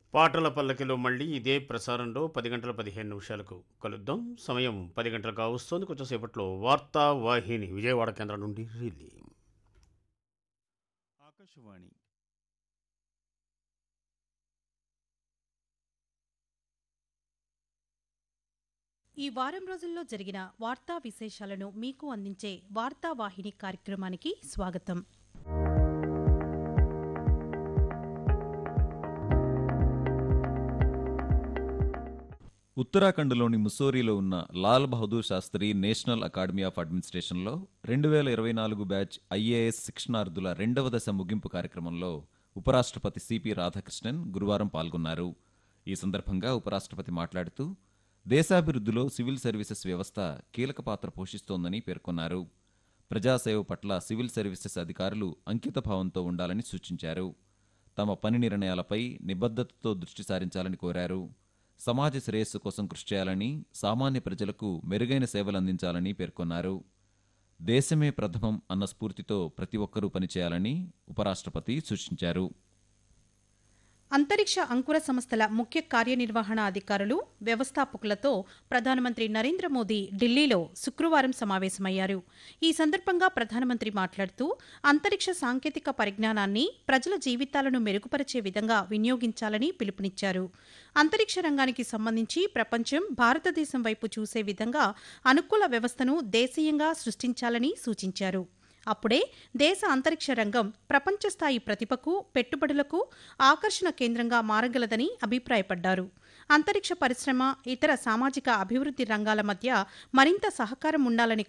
పాటల పల్లకిలో మళ్ళీ ఇదే ప్రసారంలో పది గంటల పదిహేను నిమిషాలకు కలుద్దాం సమయం పది గంటలు కావస్తోంది కొంచెం సేపట్లో వార్తా వాహిని విజయవాడ కేంద్రం నుండి రిలీ ఆకాశవాణి ఈ వారం రోజుల్లో జరిగిన వార్తా విశేషాలను మీకు అందించే వార్తా వాహిని కార్యక్రమానికి స్వాగతం ఉత్తరాఖండ్లోని ముస్సోరీలో ఉన్న Lal Bahadur Shastri national academy of అడ్మినిస్ట్రేషన్లో రెండు వేల ఇరవై నాలుగు బ్యాచ్ ఐఏఎస్ శిక్షణార్థుల రెండవ దశ ముగింపు కార్యక్రమంలో ఉపరాష్ట్రపతి సిపి రాధాకృష్ణన్ గురువారం పాల్గొన్నారు ఈ సందర్భంగా ఉపరాష్ట్రపతి మాట్లాడుతూ దేశాభివృద్ధిలో సివిల్ సర్వీసెస్ వ్యవస్థ కీలక పాత్ర పోషిస్తోందని పేర్కొన్నారు ప్రజాసేవ పట్ల సివిల్ సర్వీసెస్ అధికారులు అంకితభావంతో ఉండాలని సూచించారు తమ పని నిర్ణయాలపై నిబద్ధతతో దృష్టి సారించాలని కోరారు సమాజ శ్రేయస్సు కోసం కృషి చేయాలని సామాన్య ప్రజలకు మెరుగైన సేవలు అందించాలని పేర్కొన్నారు దేశమే ప్రథమం అన్న స్ఫూర్తితో ప్రతి ఒక్కరూ పనిచేయాలని ఉపరాష్ట్రపతి సూచించారు అంతరిక్ష అంకుర సంస్థల ముఖ్య కార్యనిర్వహణ అధికారులు వ్యవస్థాపకులతో ప్రధానమంత్రి నరేంద్ర మోదీ ఢిల్లీలో శుక్రవారం సమావేశమయ్యారు ఈ సందర్భంగా ప్రధానమంత్రి మాట్లాడుతూ అంతరిక్ష సాంకేతిక పరిజ్ఞానాన్ని ప్రజల జీవితాలను మెరుగుపరిచే విధంగా వినియోగించాలని పిలుపునిచ్చారు అంతరిక్ష రంగానికి సంబంధించి ప్రపంచం భారతదేశం వైపు చూసే విధంగా అనుకూల వ్యవస్థను దేశీయంగా సృష్టించాలని సూచించారు అప్పుడే దేశ అంతరిక్ష రంగం ప్రపంచ స్థాయి ప్రతిభకు పెట్టుబడులకు ఆకర్షణ కేంద్రంగా మారగలదని అభిప్రాయపడ్డారు అంతరిక్ష పరిశ్రమ ఇతర సామాజిక అభివృద్ధి రంగాల మధ్య మరింత సహకారం ఉండాలని